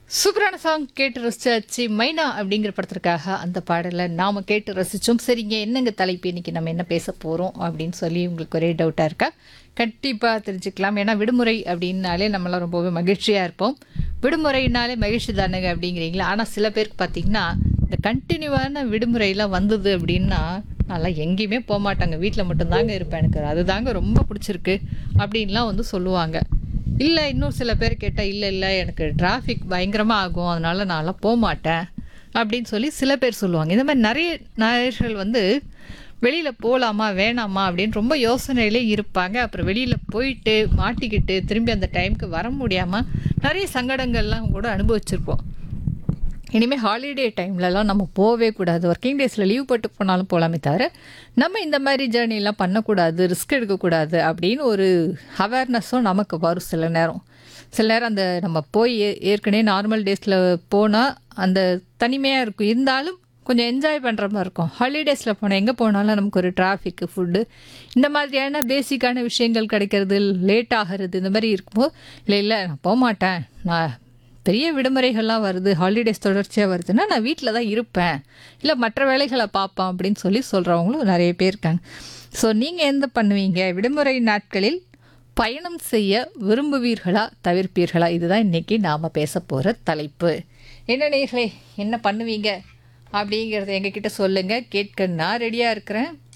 சூப்பரான சாங் கேட்டு ரசிச்சாச்சு மைனா அப்படிங்கிற படத்திற்காக அந்த பாடலை நாம் கேட்டு ரசித்தோம் சரிங்க என்னங்க தலைப்பு இன்னைக்கு நம்ம என்ன பேச போகிறோம் அப்படின்னு சொல்லி உங்களுக்கு ஒரே டவுட்டாக இருக்கா கண்டிப்பாக தெரிஞ்சுக்கலாம் ஏன்னா விடுமுறை அப்படின்னாலே நம்மளாம் ரொம்பவே மகிழ்ச்சியாக இருப்போம் விடுமுறைனாலே மகிழ்ச்சி தானுங்க அப்படிங்கிறீங்களா ஆனால் சில பேருக்கு பார்த்தீங்கன்னா இந்த கண்டினியூவான விடுமுறையெல்லாம் வந்தது அப்படின்னா நல்லா எங்கேயுமே போக மாட்டாங்க வீட்டில் மட்டும்தாங்க இருப்பேன் எனக்கு அதுதாங்க ரொம்ப பிடிச்சிருக்கு அப்படின்லாம் வந்து சொல்லுவாங்க இல்லை இன்னும் சில பேர் கேட்டால் இல்லை இல்லை எனக்கு டிராஃபிக் பயங்கரமாக ஆகும் அதனால நான்லாம் போக மாட்டேன் அப்படின்னு சொல்லி சில பேர் சொல்லுவாங்க இந்த மாதிரி நிறைய நேயர்கள் வந்து வெளியில் போகலாமா வேணாமா அப்படின்னு ரொம்ப யோசனையிலே இருப்பாங்க அப்புறம் வெளியில் போயிட்டு மாட்டிக்கிட்டு திரும்பி அந்த டைமுக்கு வர முடியாமல் நிறைய சங்கடங்கள்லாம் கூட அனுபவிச்சிருப்போம் இனிமேல் ஹாலிடே டைம்லலாம் நம்ம போகவே கூடாது ஒர்க்கிங் டேஸில் லீவ் போட்டு போனாலும் போகலாமே தவிர நம்ம இந்த மாதிரி ஜேர்னிலாம் பண்ணக்கூடாது ரிஸ்க் எடுக்கக்கூடாது அப்படின்னு ஒரு அவேர்னஸும் நமக்கு வரும் சில நேரம் சில நேரம் அந்த நம்ம போய் ஏ- ஏற்கனவே நார்மல் டேஸில் போனால் அந்த தனிமையாக இருக்கும் இருந்தாலும் கொஞ்சம் என்ஜாய் பண்ணுற மாதிரி இருக்கும் ஹாலிடேஸில் போனால் எங்கே போனாலும் நமக்கு ஒரு டிராஃபிக்கு ஃபுட்டு இந்த மாதிரியான பேசிக்கான விஷயங்கள் கிடைக்கிறது லேட் ஆகிறது இந்த மாதிரி இருக்கும்போது இல்லை இல்லை நான் போக மாட்டேன் நான் பெரிய விடுமுறைகள்லாம் வருது ஹாலிடேஸ் தொடர்ச்சியாக வருதுன்னா நான் வீட்டில் தான் இருப்பேன் இல்லை மற்ற வேலைகளை பார்ப்பேன் அப்படின்னு சொல்லி சொல்கிறவங்களும் நிறைய பேர் இருக்காங்க ஸோ நீங்கள் எந்த பண்ணுவீங்க விடுமுறை நாட்களில் பயணம் செய்ய விரும்புவீர்களா தவிர்ப்பீர்களா இதுதான் இன்றைக்கி நாம் பேச போகிற தலைப்பு என்ன நேர்களே என்ன பண்ணுவீங்க அப்படிங்கிறத எங்ககிட்ட சொல்லுங்கள் கேட்க நான் ரெடியாக இருக்கிறேன்